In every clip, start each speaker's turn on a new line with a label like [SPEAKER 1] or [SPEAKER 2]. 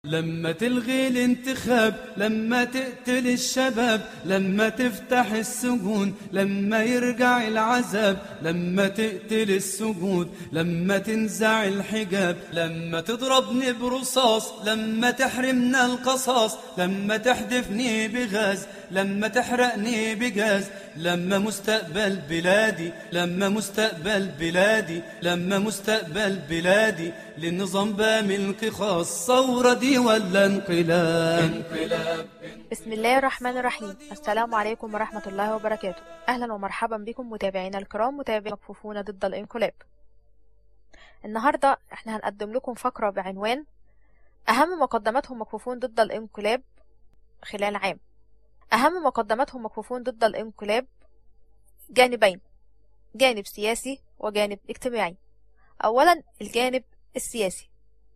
[SPEAKER 1] لما تلغي الانتخاب لما تقتل الشباب لما تفتح السجون لما يرجع العذاب لما تقتل السجود لما تنزع الحجاب لما تضربني برصاص لما تحرمنا القصاص لما تحدفني بغاز لما تحرقني بجاز لما مستقبل بلادي لما مستقبل بلادي لما مستقبل بلادي للنظام بملك خاص ثورة دي ولا انقلاب انقلاب
[SPEAKER 2] بسم الله الرحمن الرحيم السلام عليكم ورحمة الله وبركاته أهلا ومرحبا بكم متابعينا الكرام متابعي مكفوفون ضد الانقلاب النهاردة احنا هنقدم لكم فقرة بعنوان أهم مقدماتهم مكفوفون ضد الانقلاب خلال عام أهم مقدماتهم مكفوفون ضد الانقلاب جانبين جانب سياسي وجانب اجتماعي أولا الجانب السياسي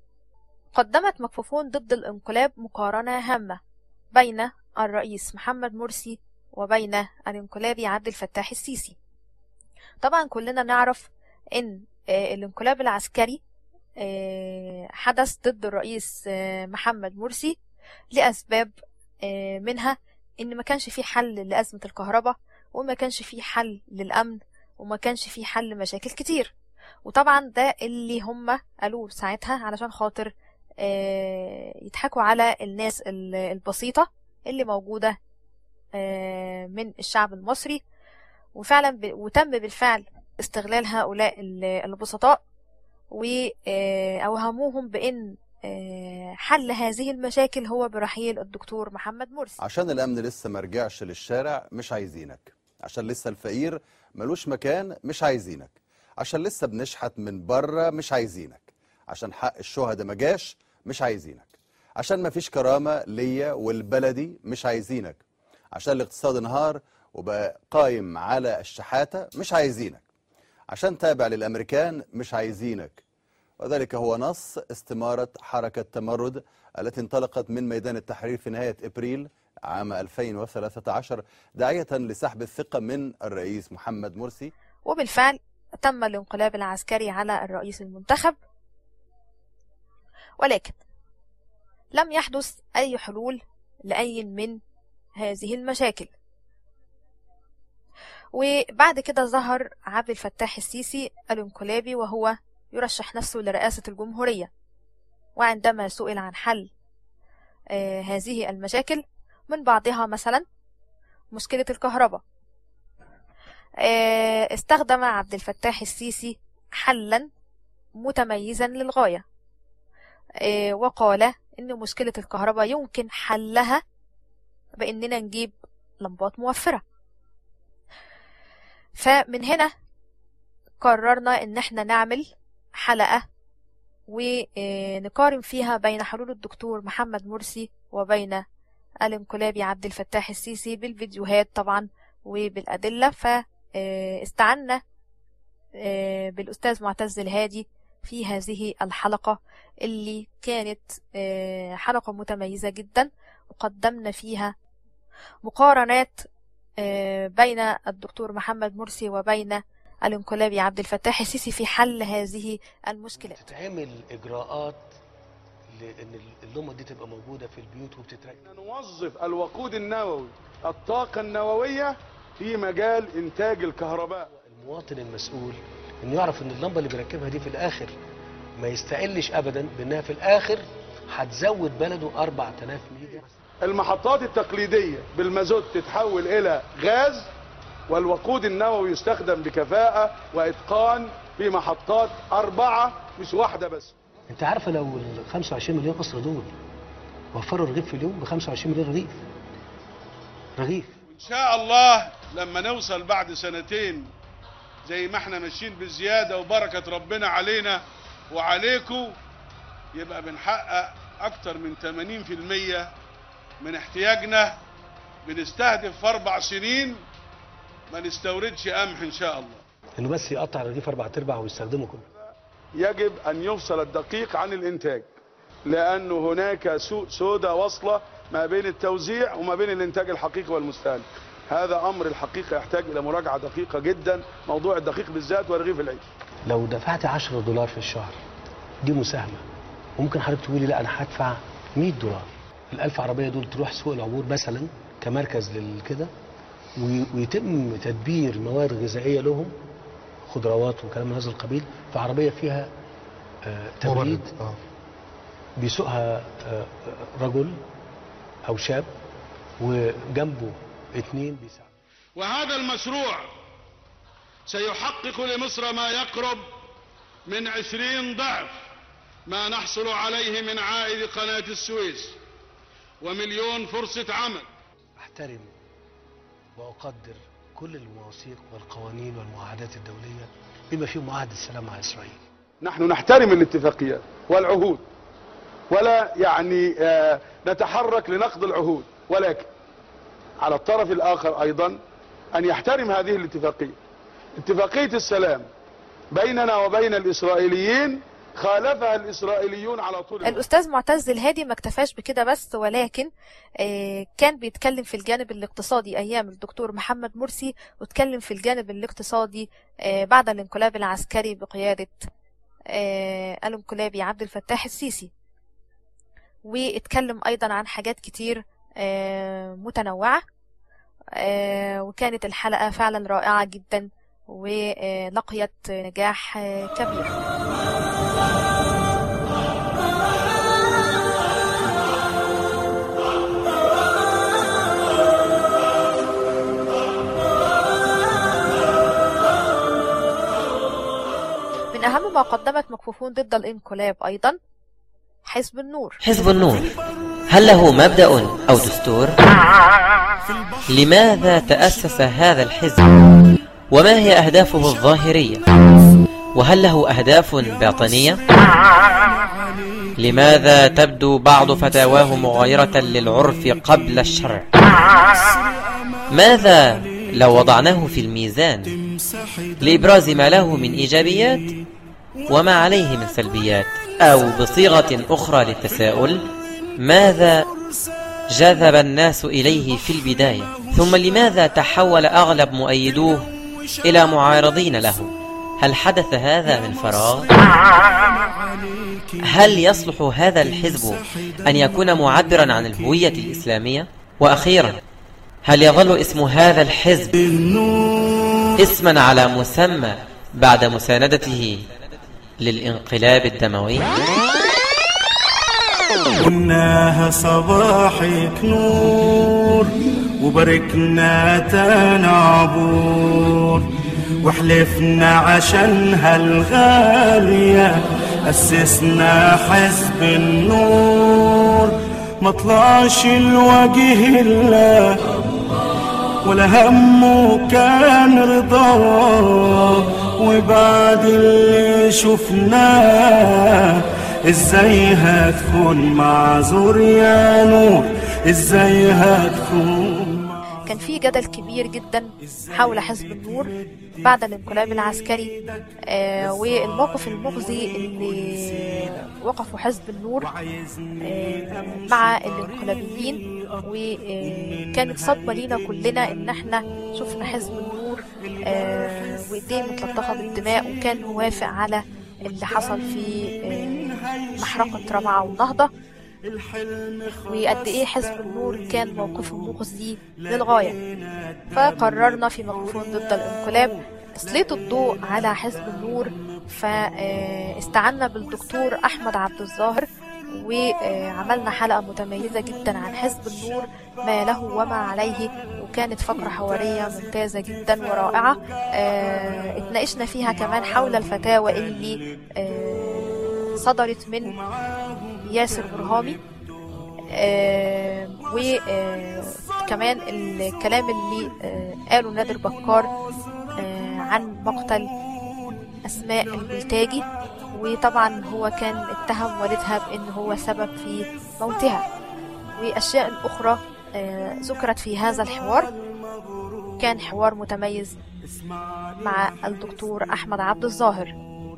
[SPEAKER 2] قدمت مكفوفون ضد الانقلاب مقارنة هامة بين الرئيس محمد مرسي وبين الانقلابي عبد الفتاح السيسي طبعا كلنا نعرف ان الانقلاب العسكري حدث ضد الرئيس محمد مرسي لأسباب منها ان ما كانش في حل لأزمة الكهرباء وما كانش في حل للأمن وما كانش في حل مشاكل كتير وطبعا ده اللي هم قالوه ساعتها علشان خاطر يضحكوا على الناس البسيطة اللي موجودة من الشعب المصري وفعلا وتم بالفعل استغلال هؤلاء البسطاء وأوهموهم بأن حل هذه المشاكل هو برحيل الدكتور محمد مرسي
[SPEAKER 3] عشان الأمن لسه ما رجعش للشارع مش عايزينك عشان لسه الفقير ملوش مكان مش عايزينك عشان لسه بنشحت من بره مش عايزينك عشان حق الشهداء ما جاش مش عايزينك عشان ما فيش كرامة ليا والبلدي مش عايزينك عشان الاقتصاد انهار وبقى قايم على الشحاتة مش عايزينك عشان تابع للأمريكان مش عايزينك وذلك هو نص استمارة حركة تمرد التي انطلقت من ميدان التحرير في نهاية إبريل عام 2013 داعية لسحب الثقة من الرئيس محمد مرسي
[SPEAKER 2] وبالفعل تم الانقلاب العسكري على الرئيس المنتخب ولكن لم يحدث أي حلول لأي من هذه المشاكل وبعد كده ظهر عبد الفتاح السيسي الانقلابي وهو يرشح نفسه لرئاسة الجمهورية وعندما سئل عن حل آه هذه المشاكل من بعضها مثلا مشكلة الكهرباء آه استخدم عبد الفتاح السيسي حلا متميزا للغاية آه وقال إن مشكلة الكهرباء يمكن حلها بإننا نجيب لمبات موفرة فمن هنا قررنا إن احنا نعمل حلقة ونقارن فيها بين حلول الدكتور محمد مرسي وبين الانقلابي عبد الفتاح السيسي بالفيديوهات طبعا وبالأدلة فاستعنا بالأستاذ معتز الهادي في هذه الحلقة اللي كانت حلقة متميزة جدا وقدمنا فيها مقارنات بين الدكتور محمد مرسي وبين الانقلابي عبد الفتاح السيسي في حل هذه المشكلات
[SPEAKER 4] تتعمل اجراءات لان اللمبه دي تبقى موجوده في البيوت وبتتركب
[SPEAKER 5] نوظف الوقود النووي الطاقه النوويه في مجال انتاج الكهرباء
[SPEAKER 4] المواطن المسؤول انه يعرف ان اللمبه اللي بيركبها دي في الاخر ما يستقلش ابدا بانها في الاخر هتزود بلده 4000 ميجا
[SPEAKER 5] المحطات التقليديه بالمازوت تتحول الى غاز والوقود النووي يستخدم بكفاءة وإتقان في محطات أربعة مش واحدة بس
[SPEAKER 4] انت عارفة لو ال 25 مليون أسرة دول وفروا رغيف في اليوم ب 25 مليون رغيف رغيف
[SPEAKER 6] إن شاء الله لما نوصل بعد سنتين زي ما احنا ماشيين بزيادة وبركة ربنا علينا وعليكم يبقى بنحقق أكتر من 80% من احتياجنا بنستهدف في أربع سنين ما نستوردش قمح ان شاء الله
[SPEAKER 4] انه بس يقطع الرغيف اربع ارباع ويستخدمه كله
[SPEAKER 5] يجب ان يفصل الدقيق عن الانتاج لانه هناك سوق سوداء واصله ما بين التوزيع وما بين الانتاج الحقيقي والمستهلك هذا امر الحقيقه يحتاج الى مراجعه دقيقه جدا موضوع الدقيق بالذات ورغيف العيش
[SPEAKER 4] لو دفعت 10 دولار في الشهر دي مساهمه وممكن حضرتك تقولي لا انا هدفع 100 دولار الألف عربية دول تروح سوق العبور مثلا كمركز للكده وي- ويتم تدبير مواد غذائية لهم خضروات وكلام من هذا القبيل في عربية فيها آه، تبريد
[SPEAKER 7] اه
[SPEAKER 4] بيسوقها آه، رجل أو شاب وجنبه اتنين بيساعدوا
[SPEAKER 6] وهذا المشروع سيحقق لمصر ما يقرب من عشرين ضعف ما نحصل عليه من عائد قناة السويس ومليون فرصة عمل
[SPEAKER 4] أحترم وأقدر كل المواثيق والقوانين والمعاهدات الدولية بما فيهم معاهدة السلام مع إسرائيل
[SPEAKER 5] نحن نحترم الاتفاقيات والعهود ولا يعني آه، نتحرك لنقض العهود ولكن على الطرف الآخر أيضا أن يحترم هذه الاتفاقية اتفاقية السلام بيننا وبين الإسرائيليين خالفها الإسرائيليون على طول الوقت.
[SPEAKER 2] الأستاذ معتز الهادي ما اكتفاش بكده بس ولكن آه، كان بيتكلم في الجانب الاقتصادي أيام الدكتور محمد مرسي واتكلم في الجانب الاقتصادي آه، بعد الانقلاب العسكري بقيادة آه، الانقلابي عبد الفتاح السيسي واتكلم أيضا عن حاجات كتير آه، متنوعة آه، وكانت الحلقة فعلا رائعة جدا ولقيت نجاح آه، كبير من أهم ما قدمت مكفوفون ضد الانقلاب أيضا حزب النور
[SPEAKER 8] حزب النور هل له مبدأ أو دستور؟ لماذا تأسس هذا الحزب؟ وما هي أهدافه الظاهرية؟ وهل له أهداف باطنية؟ لماذا تبدو بعض فتاواه مغايرة للعرف قبل الشرع؟ ماذا لو وضعناه في الميزان لإبراز ما له من إيجابيات وما عليه من سلبيات أو بصيغة أخرى للتساؤل ماذا جذب الناس إليه في البداية ثم لماذا تحول أغلب مؤيدوه إلى معارضين له هل حدث هذا من فراغ؟ هل يصلح هذا الحزب أن يكون معبرا عن الهوية الإسلامية؟ وأخيرا هل يظل اسم هذا الحزب اسما على مسمى بعد مساندته للانقلاب الدموي؟
[SPEAKER 9] قلناها صباحك نور وبركنا تنعبور وحلفنا عشانها الغالية أسسنا حزب النور مطلعش الوجه الله ولا همه كان رضاه وبعد اللي شفناه ازاي هتكون معذور يا نور ازاي هتكون معذور
[SPEAKER 2] كان في جدل كبير جدا حول حزب النور بعد الانقلاب العسكري آه والموقف المخزي اللي وقفوا حزب النور آه مع الانقلابيين وكانت صدمة لينا كلنا ان احنا شفنا حزب النور آه وايديه متلطخة بالدماء وكان موافق على اللي حصل في آه محرقة رابعة والنهضة وقد ايه حزب النور كان موقفه مخزي للغاية فقررنا في مكفوفون ضد الانقلاب تسليط الضوء على حزب النور فاستعنا بالدكتور احمد عبد الظاهر وعملنا حلقة متميزة جدا عن حزب النور ما له وما عليه وكانت فقرة حوارية ممتازة جدا ورائعة آه، اتناقشنا فيها كمان حول الفتاوى اللي آه، صدرت من ياسر برهامي آه، وكمان الكلام اللي آه، قاله نادر بكار آه، عن مقتل أسماء البلتاجي وطبعا هو كان اتهم والدها بأن هو سبب في موتها وأشياء أخرى آه، ذكرت في هذا الحوار كان حوار متميز مع الدكتور أحمد عبد الظاهر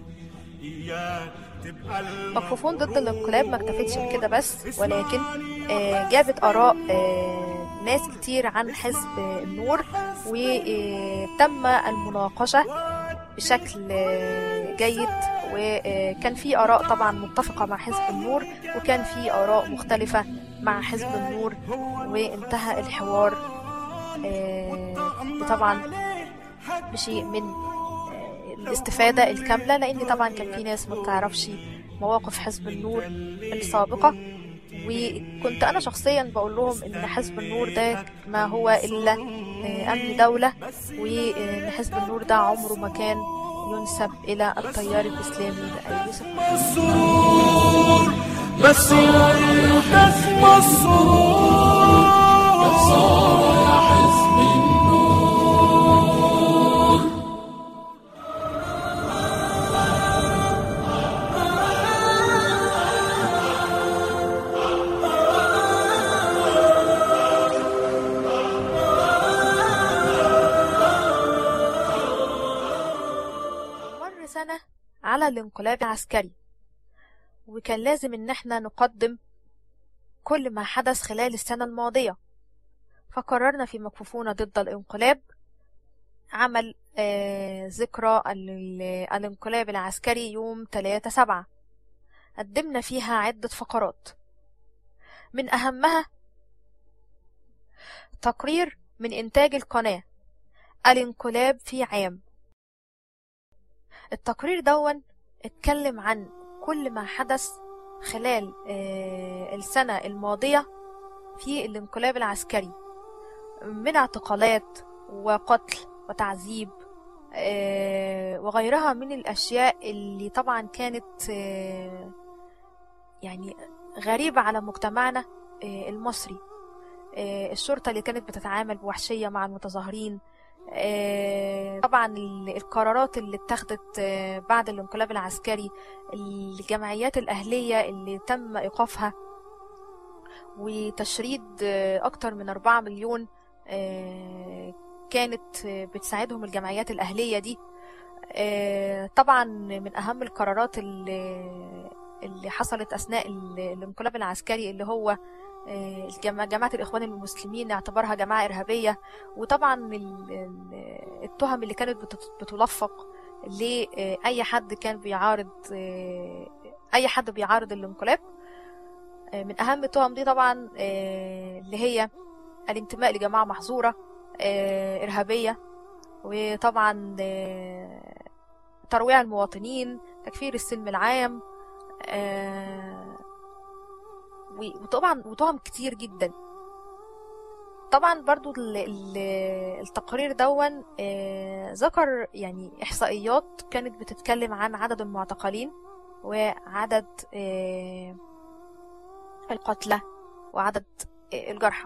[SPEAKER 2] مكفوفون ضد الانقلاب ما اكتفتش بكده بس ولكن آه، جابت آراء آه، ناس كتير عن حزب النور وتم المناقشة بشكل آه، جيد وكان في آراء طبعا متفقة مع حزب النور وكان في آراء مختلفة مع حزب النور وانتهى الحوار آه، طبعا بشيء من آه، الاستفادة الكاملة لأن طبعا كان في ناس ما بتعرفش مواقف حزب النور السابقة وكنت أنا شخصيا بقول لهم إن حزب النور ده ما هو إلا آه، أمن دولة وإن حزب النور ده عمره ما كان ينسب إلى التيار الإسلامي بأي صفة
[SPEAKER 9] السرور بس تسمى السرور صار يا حزب النور
[SPEAKER 2] مر سنة على الانقلاب العسكري وكان لازم ان احنا نقدم كل ما حدث خلال السنة الماضية فقررنا في مكفوفون ضد الانقلاب عمل آه ذكرى ال- الانقلاب العسكري يوم 3 سبعة قدمنا فيها عدة فقرات من أهمها تقرير من إنتاج القناة الانقلاب في عام التقرير دون اتكلم عن كل ما حدث خلال آه، السنة الماضية في الانقلاب العسكري من اعتقالات وقتل وتعذيب آه، وغيرها من الأشياء اللي طبعا كانت آه، يعني غريبة على مجتمعنا آه، المصري آه، الشرطة اللي كانت بتتعامل بوحشية مع المتظاهرين آه، طبعا ال- القرارات اللي اتخذت آه، بعد الانقلاب العسكري الجمعيات الأهلية اللي تم إيقافها وتشريد آه، أكتر من أربعة مليون آه، كانت آه، بتساعدهم الجمعيات الأهلية دي آه، طبعا من أهم القرارات اللي اللي حصلت أثناء ال- الانقلاب العسكري اللي هو آه، الجما- جماعة الإخوان المسلمين اعتبرها جماعة إرهابية وطبعا ال- ال- التهم اللي كانت بتت- بتلفق لأي حد كان بيعارض آه، أي حد بيعارض الانقلاب آه، من أهم التهم دي طبعا آه، اللي هي الانتماء لجماعة محظورة آه، إرهابية وطبعا آه، ترويع المواطنين تكفير السلم العام آه، و- وطبعا وتهم كتير جدا طبعا برضو ال- ال- التقرير دون آه، ذكر يعني إحصائيات كانت بتتكلم عن عدد المعتقلين وعدد آه، القتلى وعدد آه، الجرحى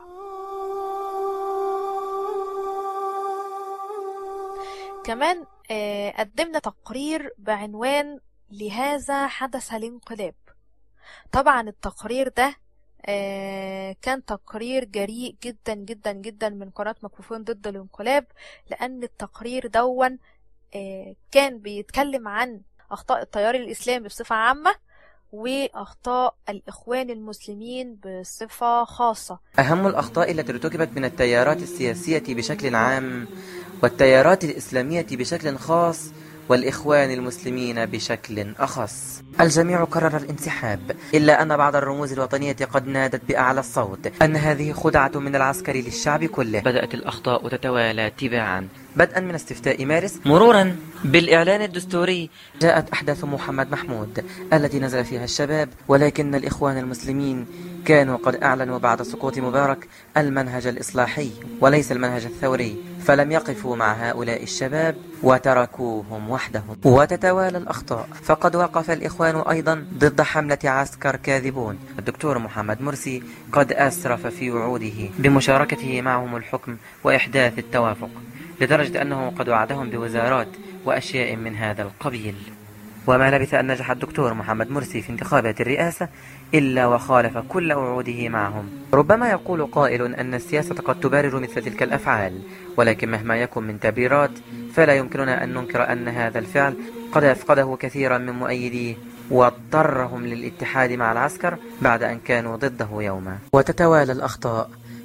[SPEAKER 2] كمان آه، قدمنا تقرير بعنوان لهذا حدث الانقلاب طبعا التقرير ده آه، كان تقرير جريء جدا جدا جدا من قناة مكفوفين ضد الانقلاب لأن التقرير دون آه، كان بيتكلم عن أخطاء التيار الإسلامي بصفة عامة وأخطاء الإخوان المسلمين بصفة خاصة
[SPEAKER 8] أهم الأخطاء التي ارتكبت من التيارات السياسية بشكل عام والتيارات الإسلامية بشكل خاص والإخوان المسلمين بشكل أخص الجميع قرر الانسحاب إلا أن بعض الرموز الوطنية قد نادت بأعلى الصوت أن هذه خدعة من العسكر للشعب كله بدأت الأخطاء تتوالى تباعا بدءا من استفتاء مارس مرورا بالإعلان الدستوري جاءت أحداث محمد محمود التي نزل فيها الشباب ولكن الإخوان المسلمين كانوا قد أعلنوا بعد سقوط مبارك المنهج الإصلاحي وليس المنهج الثوري فلم يقفوا مع هؤلاء الشباب وتركوهم وحدهم وتتوالى الأخطاء فقد وقف الإخوان أيضا ضد حملة عسكر كاذبون الدكتور محمد مرسي قد أسرف في وعوده بمشاركته معهم الحكم وإحداث التوافق لدرجة أنه قد وعدهم بوزارات وأشياء من هذا القبيل وما لبث أن نجح الدكتور محمد مرسي في انتخابات الرئاسة إلا وخالف كل وعوده معهم ربما يقول قائل أن السياسة قد تبرر مثل تلك الأفعال ولكن مهما يكن من تبريرات فلا يمكننا أن ننكر أن هذا الفعل قد أفقده كثيرا من مؤيديه واضطرهم للاتحاد مع العسكر بعد أن كانوا ضده يوما وتتوالى الأخطاء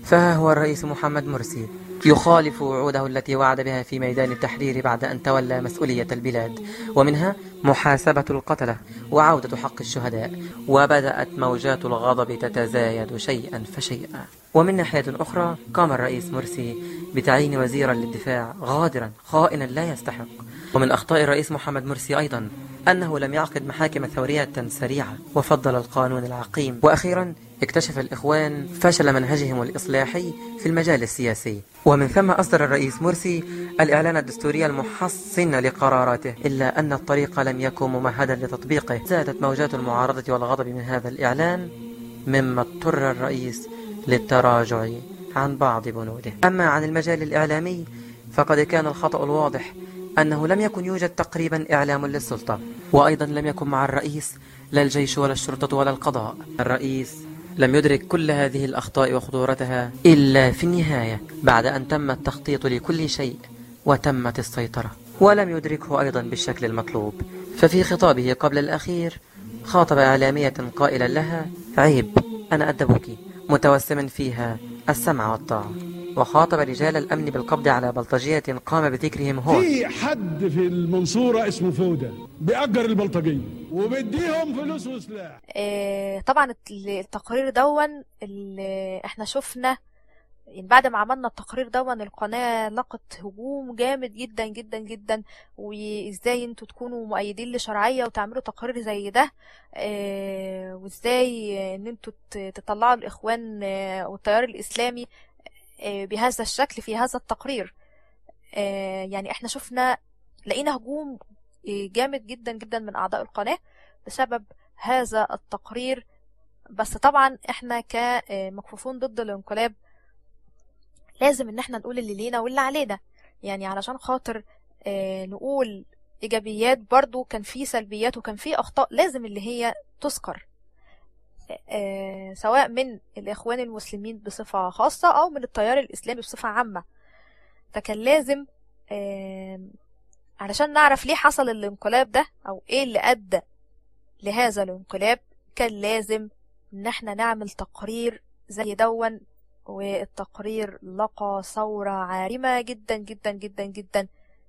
[SPEAKER 8] فها هو الرئيس محمد مرسي يخالف وعوده التي وعد بها في ميدان التحرير بعد أن تولى مسؤولية البلاد ومنها محاسبة القتلة وعودة حق الشهداء وبدأت موجات الغضب تتزايد شيئا فشيئا ومن ناحية أخرى قام الرئيس مرسي بتعيين وزيرا للدفاع غادرا خائنا لا يستحق ومن أخطاء الرئيس محمد مرسي أيضا أنه لم يعقد محاكم ثورية سريعة وفضل القانون العقيم وأخيرا اكتشف الإخوان فشل منهجهم الإصلاحي في المجال السياسي ومن ثم أصدر الرئيس مرسي الإعلان الدستوري المحصن لقراراته إلا أن الطريق لم يكن ممهدا لتطبيقه زادت موجات المعارضة والغضب من هذا الإعلان مما اضطر الرئيس للتراجع عن بعض بنوده أما عن المجال الإعلامي فقد كان الخطأ الواضح أنه لم يكن يوجد تقريبا إعلام للسلطة وأيضا لم يكن مع الرئيس لا الجيش ولا الشرطة ولا القضاء الرئيس لم يدرك كل هذه الأخطاء وخطورتها إلا في النهاية بعد أن تم التخطيط لكل شيء وتمت السيطرة ولم يدركه أيضا بالشكل المطلوب ففي خطابه قبل الأخير خاطب إعلامية قائلا لها عيب أنا أدبك متوسما فيها السمع والطاعة وخاطب رجال الأمن بالقبض على بلطجية قام بذكرهم هون
[SPEAKER 7] في حد في المنصورة اسمه فودة بيأجر البلطجية وبيديهم فلوس وسلاح
[SPEAKER 2] آه، طبعا التقرير دون اللي احنا شفنا يعني بعد ما عملنا التقرير دون القناة لقت هجوم جامد جدا جدا جدا وازاي انتوا تكونوا مؤيدين لشرعية وتعملوا تقرير زي ده اه وازاي ان انتوا ت- تطلعوا الاخوان آه، والتيار الاسلامي آه، بهذا الشكل في هذا التقرير آه، يعني احنا شفنا لقينا هجوم آه، جامد جدا جدا من اعضاء القناة بسبب هذا التقرير بس طبعا احنا كمكفوفون ضد الانقلاب لازم ان احنا نقول اللي لينا واللي علينا يعني علشان خاطر آه، نقول ايجابيات برضو كان في سلبيات وكان في اخطاء لازم اللي هي تذكر آه، سواء من الاخوان المسلمين بصفة خاصة او من التيار الاسلامي بصفة عامة فكان لازم آم، علشان نعرف ليه حصل الانقلاب ده او ايه اللي ادى لهذا الانقلاب كان لازم ان احنا نعمل تقرير زي دون والتقرير لقى ثورة عارمة جدا جدا جدا جدا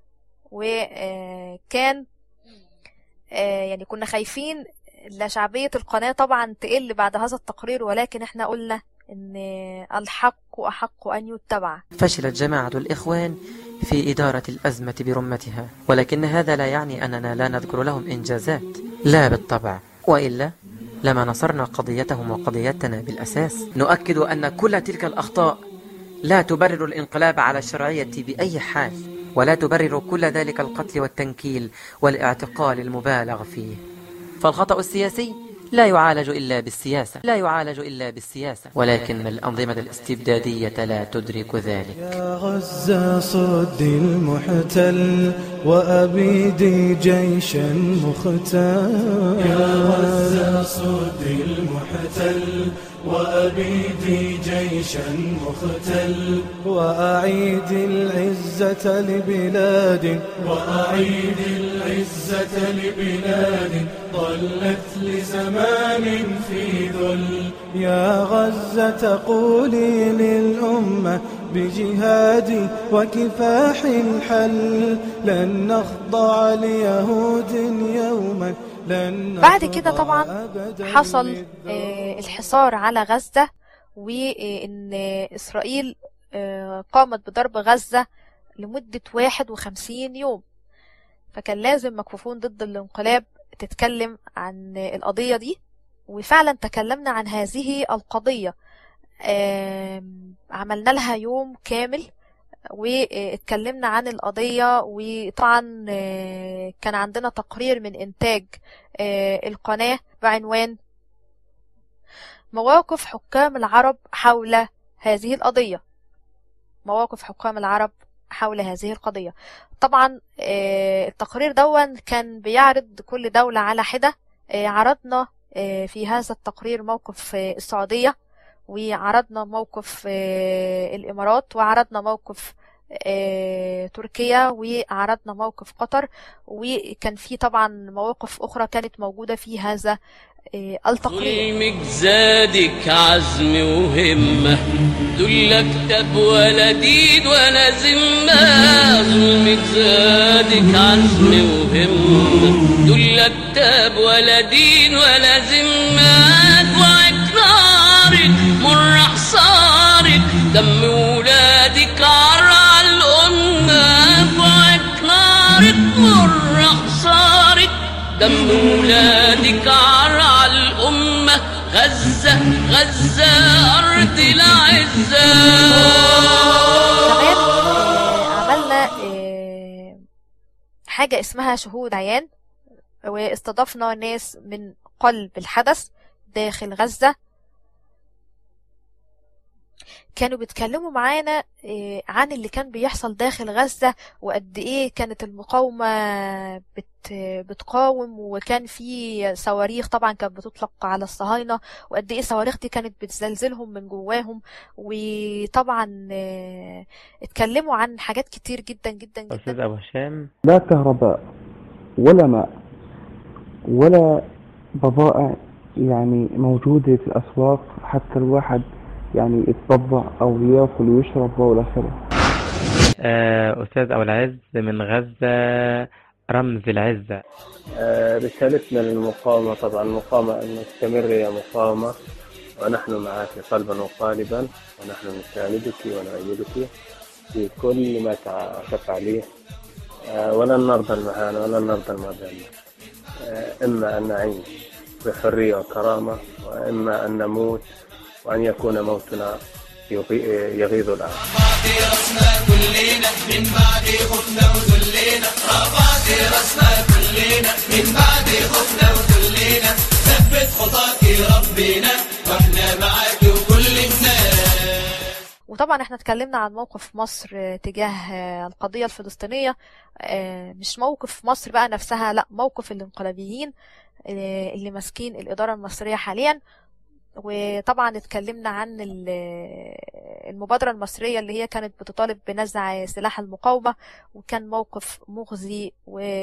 [SPEAKER 2] وكان يعني كنا خايفين لا شعبية القناة طبعا تقل بعد هذا التقرير ولكن احنا قلنا ان الحق أحق أن يتبع
[SPEAKER 8] فشلت جماعة الإخوان في إدارة الأزمة برمتها ولكن هذا لا يعني أننا لا نذكر لهم إنجازات لا بالطبع وإلا لما نصرنا قضيتهم وقضيتنا بالأساس نؤكد أن كل تلك الأخطاء لا تبرر الانقلاب على الشرعية بأي حال ولا تبرر كل ذلك القتل والتنكيل والاعتقال المبالغ فيه فالخطأ السياسي لا يعالج إلا بالسياسة لا يعالج إلا بالسياسة ولكن الأنظمة الاستبدادية لا تدرك ذلك
[SPEAKER 1] يا غزة صد المحتل وأبيدي جيشا مختال يا غزة صد المحتل وأبيدي جيشا مختل وأعيد العزة لبلاد وأعيد العزة لبلاد ضلت لزمان في ذل يا غزة قولي للأمة بجهاد وكفاح الحل لن نخضع ليهود يوما لن
[SPEAKER 2] بعد كده
[SPEAKER 1] نخضع
[SPEAKER 2] طبعا
[SPEAKER 1] أبداً
[SPEAKER 2] حصل
[SPEAKER 1] للظلم.
[SPEAKER 2] آه، الحصار على غزة وإن إسرائيل آه، قامت بضرب غزة لمدة 51 يوم فكان لازم مكفوفون ضد الانقلاب تتكلم عن القضية دي وفعلا تكلمنا عن هذه القضية آم، عملنا لها يوم كامل واتكلمنا عن القضية وطبعا آه، كان عندنا تقرير من إنتاج آه، القناة بعنوان مواقف حكام العرب حول هذه القضية مواقف حكام العرب حول هذه القضية طبعا آه، التقرير دون كان بيعرض كل دولة على حدة آه، عرضنا آه، في هذا التقرير موقف آه، السعودية وعرضنا موقف آه، الإمارات وعرضنا موقف آه، تركيا وعرضنا موقف قطر وكان في طبعا مواقف أخرى كانت موجودة في هذا آه، التقرير
[SPEAKER 10] ظلمك زادك عزم وهمة دول كتاب ولا دين ولا ذمة ظلمك زادك عزم وهمة دول كتاب ولا دين ولا ذمة وعك نارك مر حصارك دم ولادك عرى الأمة وعك نارك مر حصارك دم ولادك عرى الأمة غزة غزة أرض العزة
[SPEAKER 2] كمان آه، عملنا آه، حاجة اسمها شهود عيان واستضفنا ناس من قلب الحدث داخل غزة كانوا بيتكلموا معانا آه، عن اللي كان بيحصل داخل غزة وقد ايه كانت المقاومة بت بتقاوم وكان في صواريخ طبعا كانت بتطلق على الصهاينة وقد ايه الصواريخ دي كانت بتزلزلهم من جواهم وطبعا آه، اتكلموا عن حاجات كتير جدا جدا جدا
[SPEAKER 11] أستاذ أبو هشام
[SPEAKER 12] لا كهرباء ولا ماء ولا بضائع يعني موجودة في الأسواق حتى الواحد يعني يتطبع أو ياكل ويشرب وإلى آخره
[SPEAKER 11] آه، أستاذ أبو العز من غزة رمز العزة
[SPEAKER 13] آه، رسالتنا للمقاومة طبعا المقاومة أن نستمر يا مقاومة ونحن معك قلبا وقالبا ونحن نساندك ونؤيدك في كل ما تع- تفعليه آه، ولن نرضى المهانة ولن نرضى المذلة آه، إما أن نعيش بحرية وكرامة وإما أن نموت وأن يكون موتنا يغي- يغيظ الآن
[SPEAKER 9] كلنا من بعد خفنا وذلينا رفعت راسنا كلنا من بعد خفنا وذلينا ثبت خطاك ربنا واحنا معاك وكل الناس
[SPEAKER 2] وطبعا احنا اتكلمنا عن موقف مصر آه، تجاه آه، القضية الفلسطينية آه، مش موقف مصر بقى نفسها لا موقف الانقلابيين آه، اللي ماسكين الإدارة المصرية حاليا وطبعا اتكلمنا عن ال- المبادرة المصرية اللي هي كانت بتطالب بنزع سلاح المقاومة وكان موقف مخزي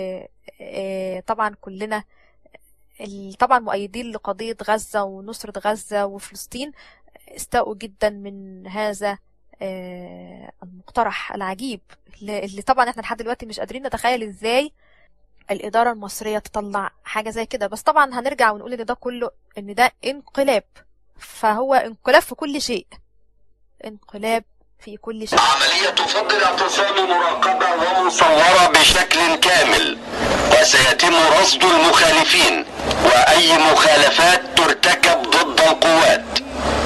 [SPEAKER 2] وطبعا كلنا ال- طبعا مؤيدين لقضية غزة ونصرة غزة وفلسطين استاءوا جدا من هذا آه، المقترح العجيب اللي اللي طبعا احنا لحد دلوقتي مش قادرين نتخيل ازاي الإدارة المصرية تطلع حاجة زي كده بس طبعا هنرجع ونقول ان ده كله ان ده انقلاب فهو انقلاب في كل شيء انقلاب في كل شيء
[SPEAKER 14] عملية فض الاعتصام مراقبة ومصورة بشكل كامل وسيتم رصد المخالفين وأي مخالفات ترتكب ضد القوات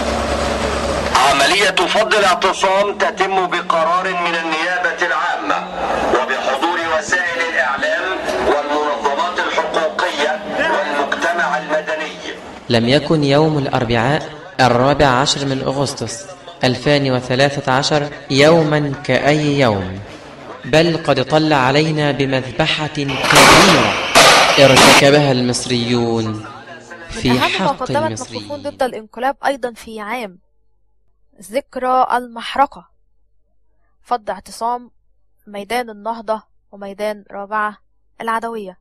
[SPEAKER 14] عملية فض الاعتصام تتم بقرار من النيابة العامة وبحضور وسائل الإعلام والمنظمات الحقوقية والمجتمع المدني
[SPEAKER 8] لم يكن يوم الأربعاء الرابع عشر من أغسطس 2013 يوما كأي يوم بل قد طل علينا بمذبحة كبيرة ارتكبها المصريون في
[SPEAKER 2] من أهم ما
[SPEAKER 8] حق
[SPEAKER 2] قدمت
[SPEAKER 8] المصريين
[SPEAKER 2] مكفوفون ضد الانقلاب أيضا في عام ذكرى المحرقة فض اعتصام ميدان النهضة وميدان رابعة العدوية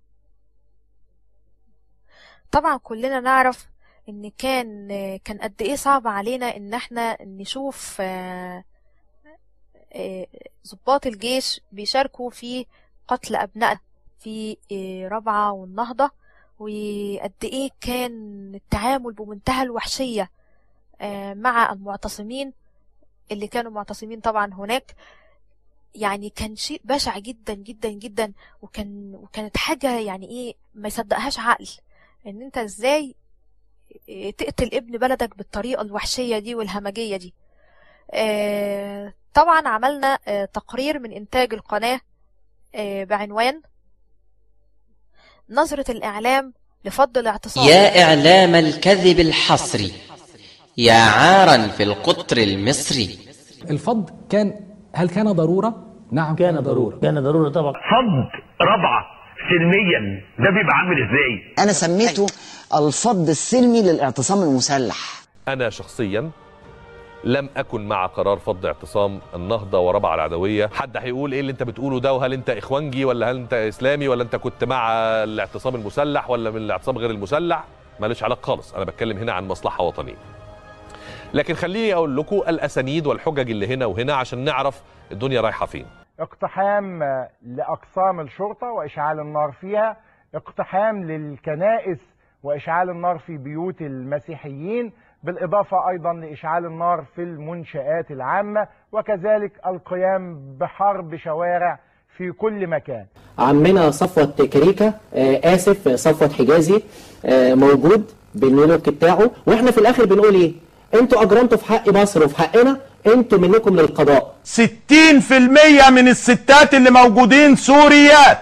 [SPEAKER 2] طبعا كلنا نعرف ان كان كان قد ايه صعب علينا ان احنا نشوف آه، آه، ضباط الجيش بيشاركوا في قتل ابنائنا في آه، رابعة والنهضة وقد ايه كان التعامل بمنتهى الوحشية آه، مع المعتصمين اللي كانوا معتصمين طبعا هناك يعني كان شيء بشع جدا جدا جدا وكان وكانت حاجة يعني ايه ما يصدقهاش عقل ان انت ازاي تقتل ابن بلدك بالطريقة الوحشية دي والهمجية دي آه، طبعا عملنا آه، تقرير من إنتاج القناة آه، بعنوان نظرة الإعلام لفض الاعتصام
[SPEAKER 8] يا إعلام الكذب الحصري يا عارا في القطر المصري
[SPEAKER 15] الفض كان هل كان ضرورة؟ نعم كان ضرورة
[SPEAKER 16] كان ضرورة طبعا
[SPEAKER 17] فض رابعه سلميا ده بيبقى عامل ازاي؟
[SPEAKER 18] أنا سميته الفض السلمي للاعتصام المسلح
[SPEAKER 19] أنا شخصيا
[SPEAKER 16] لم اكن مع قرار فض اعتصام النهضه وربع العدويه حد هيقول ايه اللي انت بتقوله ده وهل انت اخوانجي ولا هل انت اسلامي ولا انت كنت مع الاعتصام المسلح ولا من الاعتصام غير المسلح مالوش علاقه خالص انا بتكلم هنا عن مصلحه وطنيه لكن خليني اقول لكم الاسانيد والحجج اللي هنا وهنا عشان نعرف الدنيا رايحه فين
[SPEAKER 18] اقتحام لأقسام الشرطة وإشعال النار فيها اقتحام للكنائس وإشعال النار في بيوت المسيحيين بالإضافة أيضا لإشعال النار في المنشآت العامة وكذلك القيام بحرب شوارع في كل مكان
[SPEAKER 19] عمنا صفوت كريكة آه آسف صفوت حجازي آه موجود بالنيويورك بتاعه واحنا في الآخر بنقول إيه انتوا أجرمتوا في حق مصر وفي حقنا انتوا منكم للقضاء
[SPEAKER 20] 60% من الستات اللي موجودين سوريات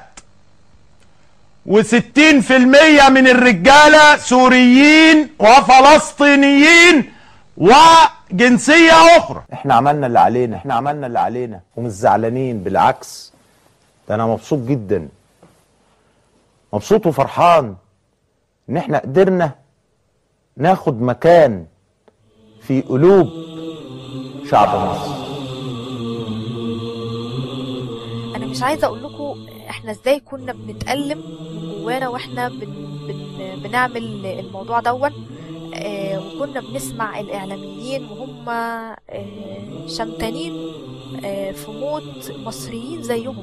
[SPEAKER 20] و60% من الرجالة سوريين وفلسطينيين وجنسية أخرى
[SPEAKER 21] احنا عملنا اللي علينا احنا عملنا اللي علينا ومش زعلانين بالعكس ده انا مبسوط جدا مبسوط وفرحان ان احنا قدرنا ناخد مكان في قلوب شعب مصر
[SPEAKER 2] انا مش عايزه اقول لكم احنا ازاي كنا بنتألم من جوانا واحنا بن بن بنعمل الموضوع دون آه وكنا بنسمع الاعلاميين وهم آه شمتانين آه في موت مصريين زيهم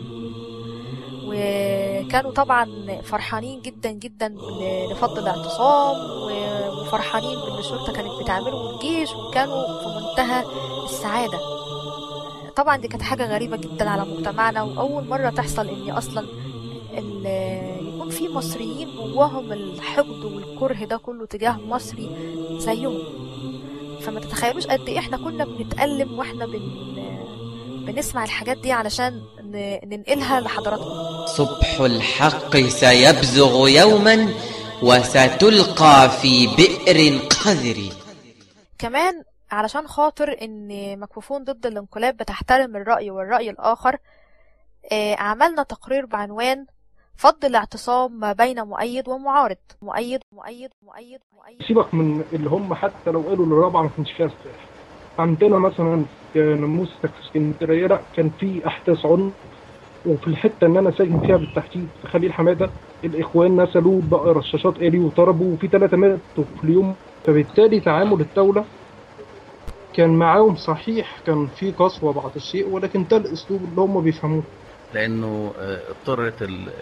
[SPEAKER 2] وكانوا طبعا فرحانين جدا جدا لفض الاعتصام وفرحانين باللي الشرطه كانت بتعمله والجيش وكانوا في منتهى السعاده طبعا دي كانت حاجه غريبه جدا على مجتمعنا واول مره تحصل ان اصلا يكون في مصريين جواهم الحقد والكره ده كله تجاه مصري زيهم فما تتخيلوش قد ايه احنا كنا بنتألم واحنا بن بنسمع الحاجات دي علشان ننقلها لحضراتكم
[SPEAKER 8] صبح الحق سيبزغ يوما وستلقى في بئر قذر
[SPEAKER 2] كمان علشان خاطر ان مكفوفون ضد الانقلاب بتحترم الرأي والرأي الآخر عملنا تقرير بعنوان فض الاعتصام ما بين مؤيد ومعارض مؤيد مؤيد مؤيد مؤيد
[SPEAKER 22] سيبك من اللي هم حتى لو قالوا للرابعه ما كانش فيها ارتياح عندنا مثلا في ناموس في اسكندريه لا كان في احداث عنف وفي الحته اللي انا ساكن فيها بالتحديد في خليل حماده الاخوان نسلوا بقى رشاشات آلي وضربوا وفي ثلاثه ماتوا في اليوم فبالتالي تعامل الدوله كان معاهم صحيح كان في قسوه بعض الشيء ولكن ده الاسلوب اللي هم بيفهموه
[SPEAKER 23] لانه اضطرت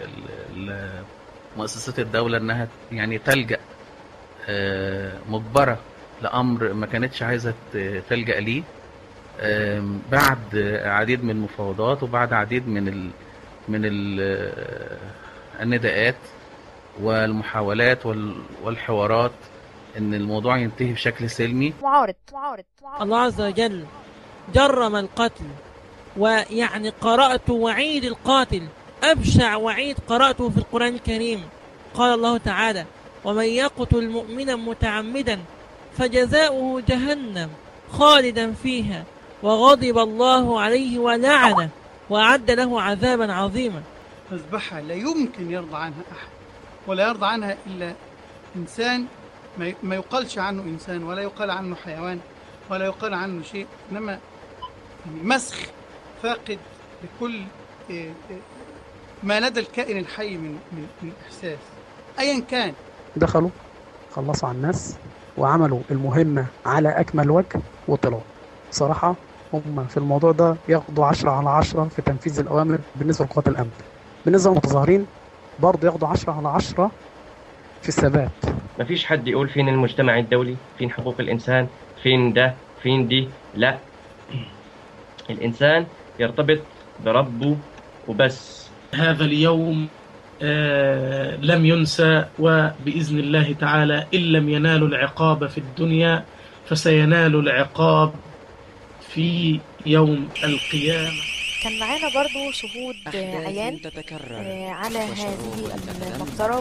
[SPEAKER 23] مؤسسات الدوله انها يعني تلجا مجبره لامر ما كانتش عايزه تلجا ليه بعد عديد من المفاوضات وبعد عديد من ال من ال النداءات والمحاولات والحوارات ان الموضوع ينتهي بشكل سلمي
[SPEAKER 2] معارض معارض
[SPEAKER 24] الله عز وجل جرم القتل ويعني قرأت وعيد القاتل أبشع وعيد قرأته في القرآن الكريم قال الله تعالى ومن يقتل مؤمنا متعمدا فجزاؤه جهنم خالدا فيها وغضب الله عليه ولعنه وأعد له عذابا عظيما
[SPEAKER 25] مذبحة لا يمكن يرضى عنها أحد ولا يرضى عنها إلا إنسان ما يقالش عنه إنسان ولا يقال عنه حيوان ولا يقال عنه شيء إنما مسخ فاقد لكل ما لدى الكائن الحي من من, من إحساس أيا كان
[SPEAKER 26] دخلوا خلصوا على الناس وعملوا المهمة على أكمل وجه وطلعوا صراحة هم في الموضوع ده ياخدوا عشرة على عشرة في تنفيذ الأوامر بالنسبة لقوات الأمن بالنسبة للمتظاهرين برضه ياخدوا عشرة على عشرة في الثبات
[SPEAKER 27] مفيش حد يقول فين المجتمع الدولي فين حقوق الإنسان فين ده فين دي لا الإنسان يرتبط بربه وبس
[SPEAKER 28] هذا اليوم آه لم ينسى وبإذن الله تعالى إن لم ينالوا العقاب في الدنيا فسينال العقاب في يوم القيامة
[SPEAKER 2] كان معانا برضو شهود عيان على هذه المجزرة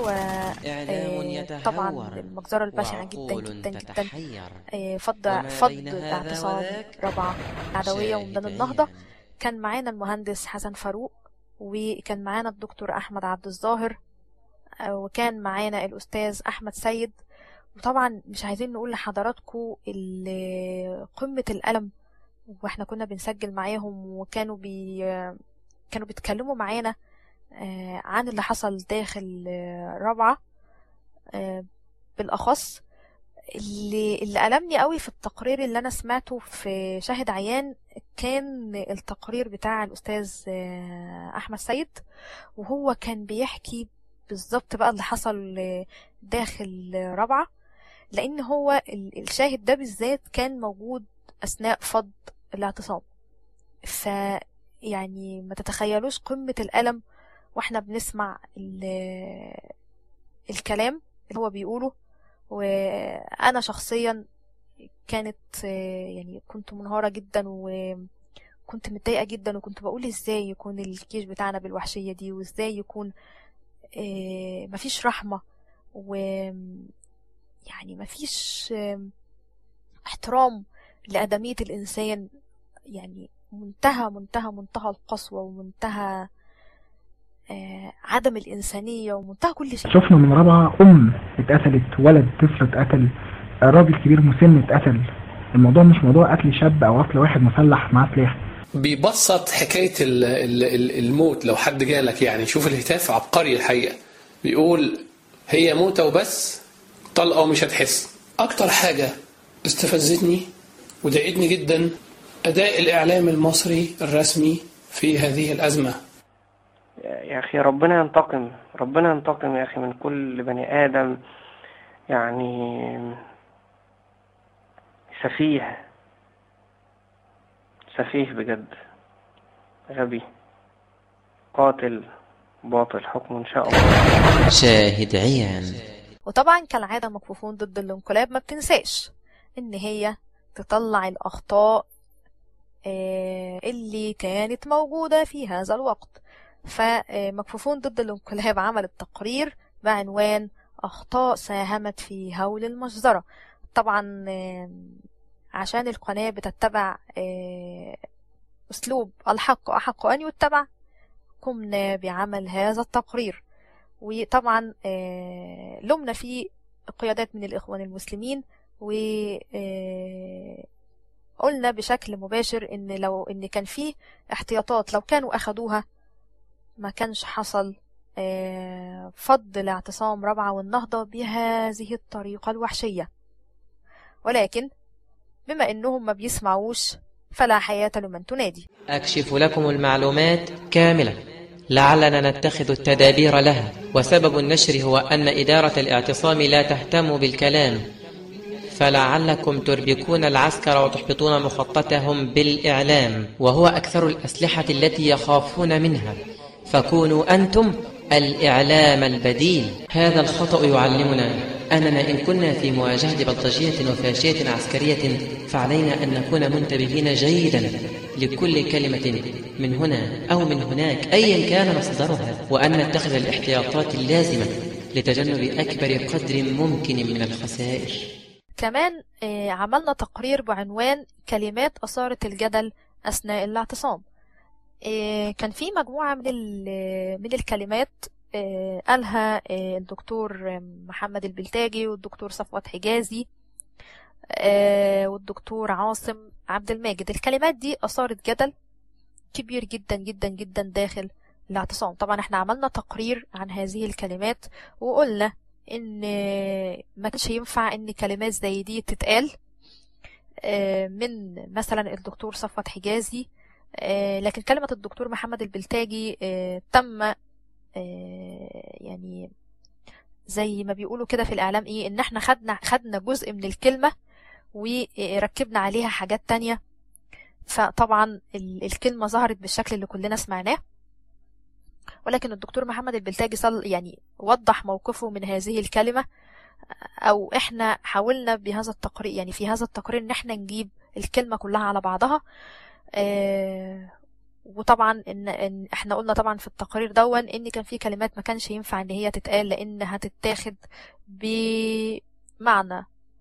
[SPEAKER 2] وطبعا المجزرة البشعة جدا جدا جدا فض فض اعتصام رابعة عدوية وميدان النهضة كان معانا المهندس حسن فاروق وكان معانا الدكتور أحمد عبد الظاهر وكان معانا الأستاذ أحمد سيد وطبعا مش عايزين نقول لحضراتكم قمة الألم واحنا كنا بنسجل معاهم وكانوا بي كانوا بيتكلموا معانا عن اللي حصل داخل رابعة بالأخص اللي, اللي ألمني قوي في التقرير اللي أنا سمعته في شاهد عيان كان التقرير بتاع الأستاذ أحمد سيد وهو كان بيحكي بالظبط بقى اللي حصل داخل رابعة لأن هو الشاهد ده بالذات كان موجود أثناء فض الاعتصام ف يعني ما تتخيلوش قمة الألم واحنا بنسمع الكلام اللي هو بيقوله وانا شخصيا كانت يعني كنت منهارة جدا وكنت متضايقة جدا وكنت بقول ازاي يكون الجيش بتاعنا بالوحشية دي وازاي يكون مفيش رحمة و يعني مفيش احترام لأدمية الإنسان يعني منتهى منتهى منتهى القسوة ومنتهى عدم الإنسانية ومنتهى كل شيء
[SPEAKER 1] شفنا من رابعة أم اتقتلت ولد طفل اتقتل راجل كبير مسن اتقتل الموضوع مش موضوع قتل شاب أو قتل واحد مسلح معاه سلاح
[SPEAKER 3] بيبسط حكاية الموت لو حد جالك يعني شوف الهتاف عبقري الحقيقة بيقول هي موتة وبس طلقة ومش هتحس أكتر حاجة استفزتني وضايقتني جدا أداء الإعلام المصري الرسمي في هذه الأزمة
[SPEAKER 4] يا أخي ربنا ينتقم ربنا ينتقم يا أخي من كل بني آدم يعني سفيه سفيه بجد غبي قاتل باطل حكم إن شاء الله
[SPEAKER 8] شاهد عيان
[SPEAKER 2] وطبعا كالعادة مكفوفون ضد الانقلاب ما بتنساش ان هي تطلع الاخطاء اللي كانت موجودة في هذا الوقت فمكفوفون ضد الانقلاب عملت تقرير بعنوان أخطاء ساهمت في هول المجزرة طبعا عشان القناة بتتبع أسلوب الحق أحق أن يتبع قمنا بعمل هذا التقرير وطبعا لمنا فيه قيادات من الإخوان المسلمين و قلنا بشكل مباشر ان لو ان كان فيه احتياطات لو كانوا اخدوها ما كانش حصل فض لاعتصام رابعة والنهضة بهذه الطريقة الوحشية ولكن بما انهم ما بيسمعوش فلا حياة لمن تنادي
[SPEAKER 8] أكشف لكم المعلومات كاملة لعلنا نتخذ التدابير لها وسبب النشر هو أن إدارة الاعتصام لا تهتم بالكلام فلعلكم تربكون العسكر وتحبطون مخططهم بالإعلام وهو أكثر الأسلحة التي يخافون منها فكونوا أنتم الإعلام البديل هذا الخطأ يعلمنا أننا إن كنا في مواجهة بلطجية وفاشية عسكرية فعلينا أن نكون منتبهين جيدا لكل كلمة من هنا أو من هناك أيا كان مصدرها وأن نتخذ الاحتياطات اللازمة لتجنب أكبر قدر ممكن من الخسائر
[SPEAKER 2] كمان عملنا تقرير بعنوان كلمات أثارت الجدل أثناء الاعتصام كان في مجموعة من من الكلمات قالها الدكتور محمد البلتاجي والدكتور صفوت حجازي والدكتور عاصم عبد الماجد الكلمات دي أثارت جدل كبير جدا جدا جدا داخل الاعتصام طبعا احنا عملنا تقرير عن هذه الكلمات وقلنا ان ما كانش ينفع ان كلمات زي دي تتقال من مثلا الدكتور صفوت حجازي لكن كلمة الدكتور محمد البلتاجي تم يعني زي ما بيقولوا كده في الإعلام إيه إن إحنا خدنا خدنا جزء من الكلمة وركبنا عليها حاجات تانية فطبعا الكلمة ظهرت بالشكل اللي كلنا سمعناه ولكن الدكتور محمد البلتاجي صل يعني وضح موقفه من هذه الكلمة أو إحنا حاولنا بهذا التقرير يعني في هذا التقرير إن إحنا نجيب الكلمة كلها على بعضها آه وطبعا إن, إن إحنا قلنا طبعا في التقرير دون إن كان في كلمات ما كانش ينفع إن هي تتقال لأن هتتاخد بمعنى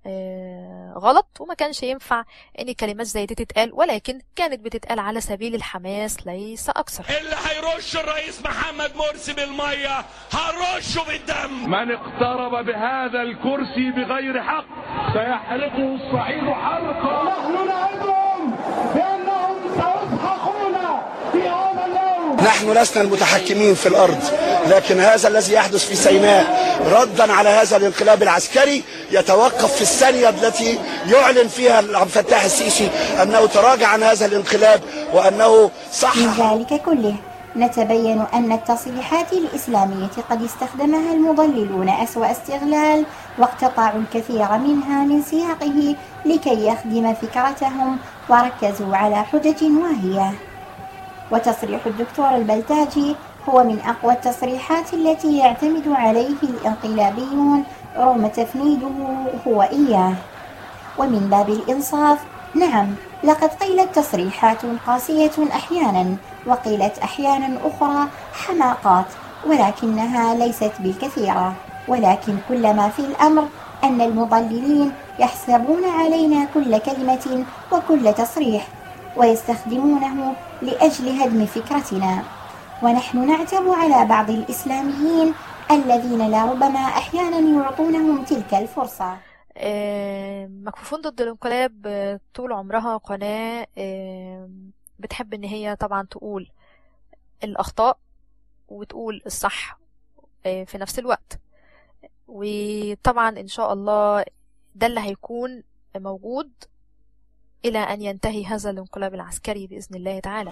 [SPEAKER 2] آه، غلط وما كانش ينفع ان كلمات زي دي تتقال ولكن كانت بتتقال على سبيل الحماس ليس اكثر
[SPEAKER 5] اللي هيرش الرئيس محمد مرسي بالميه هنرشه بالدم
[SPEAKER 6] من اقترب بهذا الكرسي بغير حق سيحرقه الصعيد حرقا
[SPEAKER 7] ونحن نعدهم بأنهم سيسحقون في هذا اليوم
[SPEAKER 9] نحن لسنا المتحكمين في الأرض لكن هذا الذي يحدث في سيناء ردا على هذا الانقلاب العسكري يتوقف في الثانية التي يعلن فيها عبد الفتاح السيسي أنه تراجع عن هذا الانقلاب وأنه صح
[SPEAKER 10] من ذلك كله نتبين أن التصريحات الإسلامية قد استخدمها المضللون أسوأ استغلال واقتطعوا الكثير منها من سياقه لكي يخدم فكرتهم وركزوا على حجج واهية وتصريح الدكتور البلتاجي هو من أقوى التصريحات التي يعتمد عليه الانقلابيون رغم تفنيده هو إياه ومن باب الإنصاف نعم لقد قيلت تصريحات قاسية أحيانا وقيلت أحيانا أخرى حماقات ولكنها ليست بالكثيرة ولكن كل ما في الأمر أن المضللين يحسبون علينا كل كلمة وكل تصريح ويستخدمونه لأجل هدم فكرتنا ونحن نعتب على بعض الإسلاميين الذين لربما أحيانا يعطونهم تلك الفرصة
[SPEAKER 2] آه، مكفوفون ضد الانقلاب آه، طول عمرها قناة آه، بتحب ان هي طبعا تقول الاخطاء وتقول الصح آه، في نفس الوقت وطبعا ان شاء الله ده اللي هيكون موجود الى ان ينتهي هذا الانقلاب العسكري باذن الله تعالى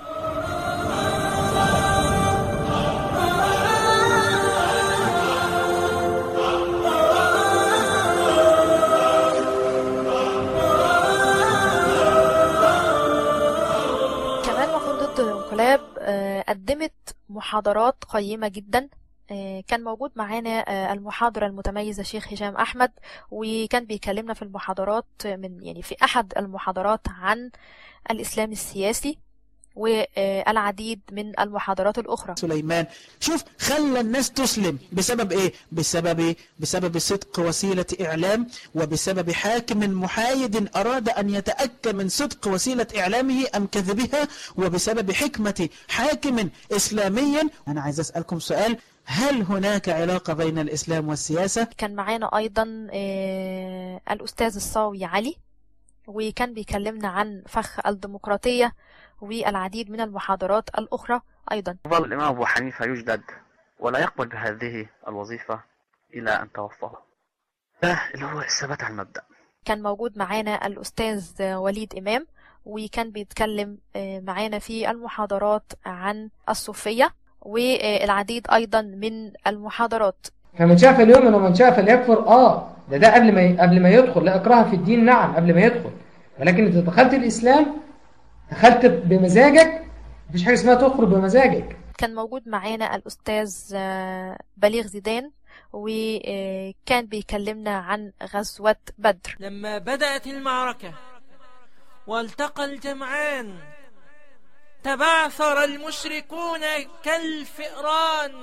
[SPEAKER 2] كمان مفروض ضد الانقلاب آه، قدمت محاضرات قيمة جدا آه، كان موجود معانا آه، المحاضر المتميز الشيخ هشام أحمد وكان بيكلمنا في المحاضرات من يعني في أحد المحاضرات عن الإسلام السياسي والعديد من المحاضرات الأخرى
[SPEAKER 11] سليمان شوف خلى الناس تسلم بسبب ايه بسبب إيه؟ بسبب صدق وسيلة اعلام وبسبب حاكم محايد اراد ان يتأكد من صدق وسيلة اعلامه ام كذبها وبسبب حكمة حاكم اسلامي انا عايز اسألكم سؤال هل هناك علاقة بين الاسلام والسياسة
[SPEAKER 2] كان معانا أيضا آه، الأستاذ الصاوي علي وكان بيكلمنا عن فخ الديمقراطية والعديد من المحاضرات الأخرى أيضا
[SPEAKER 12] ظل الإمام أبو حنيفة يجدد ولا يقبل بهذه الوظيفة إلى أن توفاه ده اللي هو الثبات على المبدأ
[SPEAKER 2] كان موجود معانا الأستاذ وليد إمام وكان بيتكلم آه، معانا في المحاضرات عن الصوفية والعديد أيضا من المحاضرات
[SPEAKER 13] فمن شاء فليؤمن ومن شاء فليكفر اه ده ده قبل ما قبل ما يدخل لا اكراه في الدين نعم قبل ما يدخل ولكن انت دخلت الاسلام دخلت بمزاجك مفيش حاجه اسمها تخرج بمزاجك
[SPEAKER 2] كان موجود معانا الأستاذ آه، بليغ زيدان وكان بيكلمنا عن غزوة بدر
[SPEAKER 24] لما بدأت المعركة والتقى الجمعان تبعثر المشركون كالفئران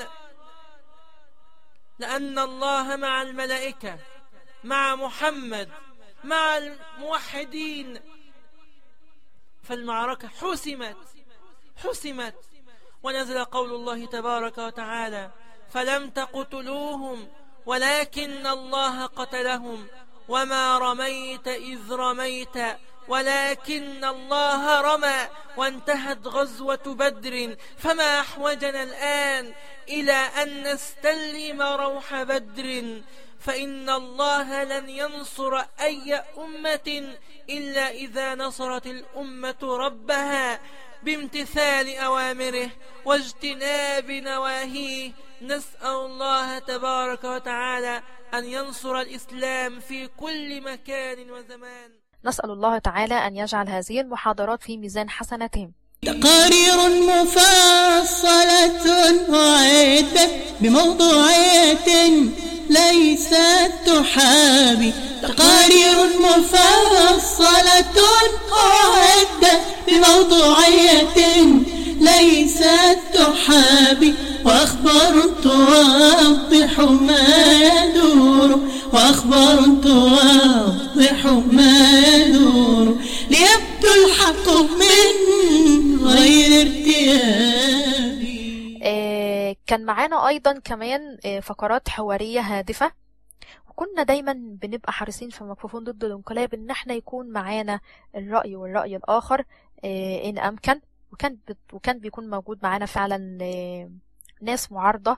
[SPEAKER 24] لأن الله مع الملائكة مع محمد مع الموحدين فالمعركة حسمت حسمت ونزل قول الله تبارك وتعالى فلم تقتلوهم ولكن الله قتلهم وما رميت إذ رميت ولكن الله رمى وانتهت غزوة بدر فما أحوجنا الآن إلى أن نستلم روح بدر فإن الله لن ينصر أي أمة إلا إذا نصرت الأمة ربها بامتثال أوامره واجتناب نواهيه نسأل الله تبارك وتعالى أن ينصر الإسلام في كل مكان وزمان
[SPEAKER 2] نسأل الله تعالى أن يجعل هذه المحاضرات في ميزان حسناتهم
[SPEAKER 29] تقارير مفصلة وعدة بموضوعية ليست تحابي تقارير مفصلة وعدة بموضوعية ليست تحابي وأخبار توضح ما يدور وأخبار توضح يوضح ما يدور ليبدو الحق من غير ارتياب
[SPEAKER 2] آه، كان معانا أيضا كمان آه، فقرات حوارية هادفة وكنا دايما بنبقى حريصين في مكفوفون ضد الانقلاب ان احنا يكون معانا الرأي والرأي الآخر آه، إن أمكن وكان بت- وكان بيكون موجود معانا فعلا آه، ناس معارضة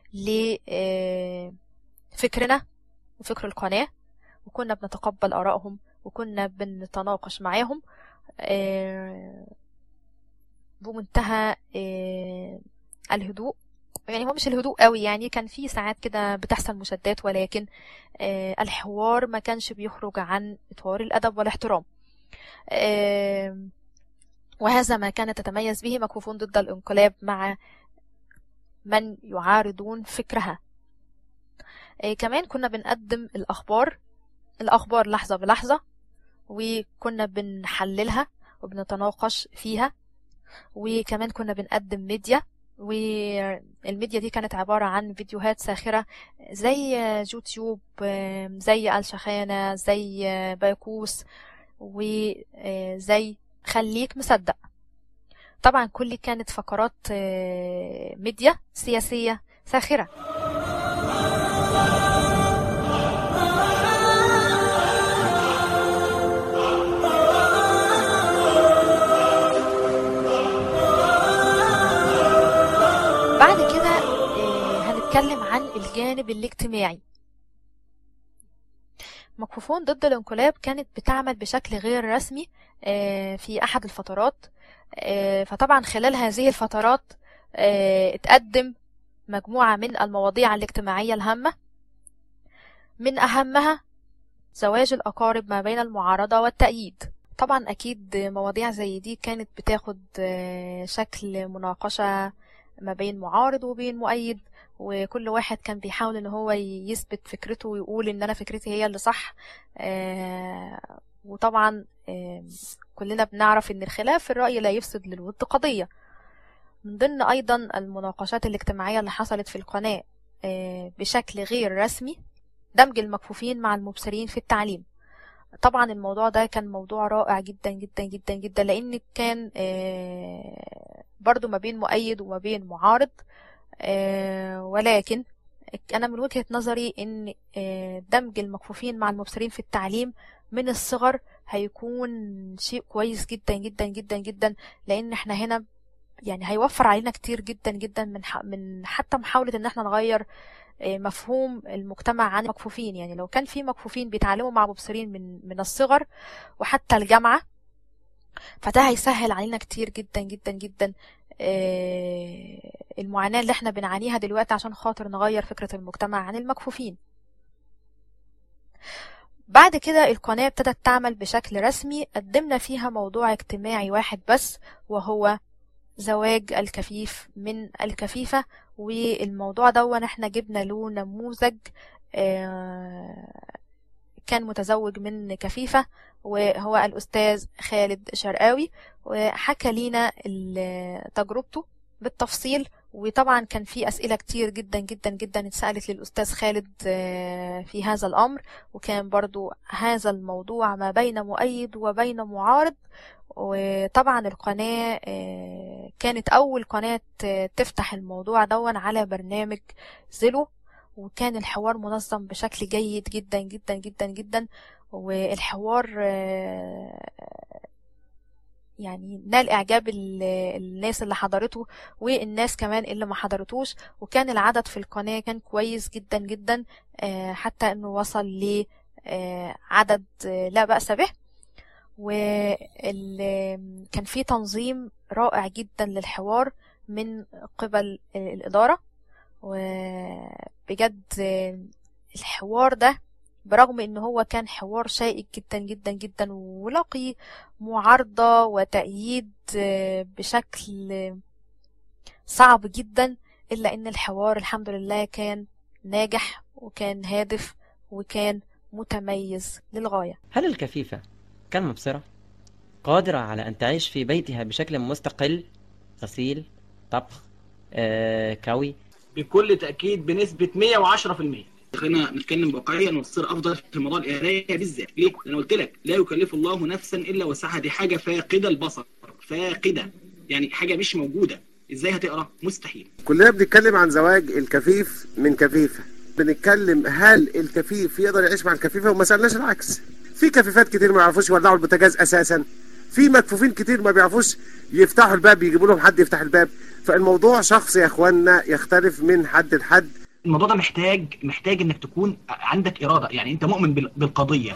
[SPEAKER 2] لفكرنا وفكر القناة وكنا بنتقبل آرائهم وكنا بنتناقش معاهم آه، بمنتهى آه، الهدوء يعني هو مش الهدوء قوي يعني كان في ساعات كده بتحصل مشادات ولكن آه، الحوار ما كانش بيخرج عن إطار الأدب والاحترام آه، وهذا ما كانت تتميز به مكفوفون ضد الانقلاب مع من يعارضون فكرها آه، كمان كنا بنقدم الأخبار الأخبار لحظة بلحظة وكنا بنحللها وبنتناقش فيها وكمان كنا بنقدم ميديا والميديا دي كانت عبارة عن فيديوهات ساخرة زي يوتيوب زي الشخانة زي بايكوس وزي خليك مصدق طبعا كل كانت فقرات آه، ميديا سياسية ساخرة بعد كده آه، هنتكلم عن الجانب الاجتماعي مكفوفون ضد الانقلاب كانت بتعمل بشكل غير رسمي آه، في أحد الفترات آه، فطبعا خلال هذه الفترات آه، اتقدم مجموعة من المواضيع الاجتماعية الهامة من أهمها زواج الأقارب ما بين المعارضة والتأييد طبعا أكيد مواضيع زي دي كانت بتاخد آه، شكل مناقشة ما بين معارض وبين مؤيد وكل واحد كان بيحاول ان هو يثبت فكرته ويقول ان انا فكرتي هي اللي صح آه، وطبعا آه، كلنا بنعرف ان الخلاف في الرأي لا يفسد للود قضية من ضمن ايضا المناقشات الاجتماعية اللي حصلت في القناة آه، بشكل غير رسمي دمج المكفوفين مع المبصرين في التعليم طبعا الموضوع ده كان موضوع رائع جدا جدا جدا جدا لان كان آه، برضو ما بين مؤيد وما بين معارض آه، ولكن انا من وجهة نظري ان آه، دمج المكفوفين مع المبصرين في التعليم من الصغر هيكون شيء كويس جدا جدا جدا جدا لان احنا هنا يعني هيوفر علينا كتير جدا جدا من ح- من حتى محاولة ان احنا نغير آه، مفهوم المجتمع عن المكفوفين يعني لو كان في مكفوفين بيتعلموا مع مبصرين من من الصغر وحتى الجامعة فده هيسهل علينا كتير جدا جدا جدا آه، المعاناة اللي احنا بنعانيها دلوقتي عشان خاطر نغير فكرة المجتمع عن المكفوفين بعد كده القناة ابتدت تعمل بشكل رسمي قدمنا فيها موضوع اجتماعي واحد بس وهو زواج الكفيف من الكفيفة والموضوع ده احنا جبنا له نموذج آه، كان متزوج من كفيفة وهو الأستاذ خالد شرقاوي وحكى لينا ال- تجربته بالتفصيل وطبعا كان في أسئلة كتير جدا جدا جدا اتسألت للأستاذ خالد آه، في هذا الأمر وكان برضو هذا الموضوع ما بين مؤيد وبين معارض وطبعا القناة آه، كانت أول قناة آه، تفتح الموضوع دون على برنامج زيلو وكان الحوار منظم بشكل جيد جدا جدا جدا جدا والحوار آه، يعني نال إعجاب ال- الناس اللي حضرته والناس كمان اللي ما حضرتوش وكان العدد في القناة كان كويس جدا جدا آه، حتى انه وصل ل آه، عدد آه، لا بأس به وكان في تنظيم رائع جدا للحوار من قبل الإدارة وبجد آه، الحوار ده برغم ان هو كان حوار شائك جدا جدا جدا ولقي معارضة وتأييد آه، بشكل صعب جدا الا ان الحوار الحمد لله كان ناجح وكان هادف وكان متميز للغاية
[SPEAKER 8] هل الكفيفة كالمبصرة قادرة على أن تعيش في بيتها بشكل مستقل غسيل طبخ آه، كوي
[SPEAKER 14] بكل تأكيد بنسبة 110% خلينا نتكلم واقعيا ونصير افضل في موضوع القرايه بالذات ليه؟ انا قلت لك لا يكلف الله نفسا الا وسعها دي حاجه فاقده البصر فاقده يعني حاجه مش موجوده ازاي هتقرا مستحيل
[SPEAKER 15] كلنا بنتكلم عن زواج الكفيف من كفيفة بنتكلم هل الكفيف يقدر يعيش مع الكفيفة وما سألناش العكس في كفيفات كتير ما يعرفوش يولعوا البوتاجاز أساسا في مكفوفين كتير ما بيعرفوش يفتحوا الباب يجيبوا لهم حد يفتح الباب فالموضوع شخصي يا اخوانا يختلف من حد لحد
[SPEAKER 14] الموضوع ده محتاج محتاج انك تكون عندك اراده يعني انت مؤمن بال- بالقضيه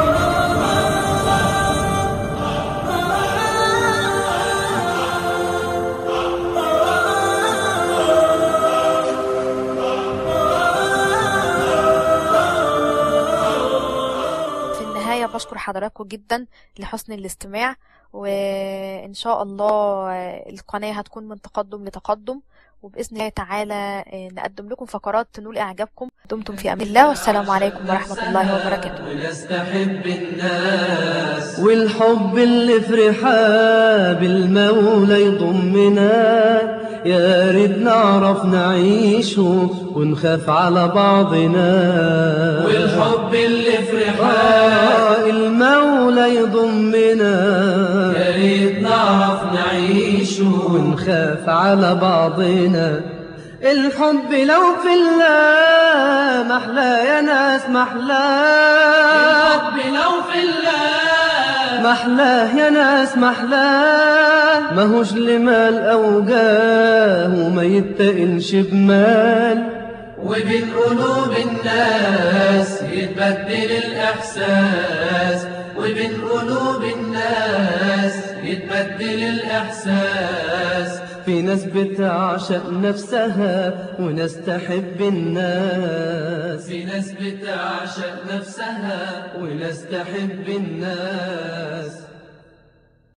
[SPEAKER 2] في النهاية بشكر حضراتكم جدا لحسن الاستماع وإن شاء الله القناة هتكون من تقدم لتقدم وبإذن الله تعالى نقدم لكم فقرات تنول إعجابكم دمتم في أمان الله والسلام عليكم ورحمة الله وبركاته
[SPEAKER 16] ونستحب الناس والحب اللي فرحاه بالمولى يضمنا يا ريت نعرف نعيشه ونخاف على بعضنا والحب اللي فرحاه المولى يضمنا يا ريت نعرف نعيشه ونخاف على بعضنا الحب لو في الله محلى يا ناس محلى الحب لو في الله محلاه يا ناس محلاه ماهوش لمال أو جاه وما يتقلش بمال وبين قلوب الناس يتبدل الإحساس وبين قلوب الناس يتبدل الإحساس في ناس بتعشق نفسها وناس تحب الناس في ناس بتعشق نفسها وناس تحب الناس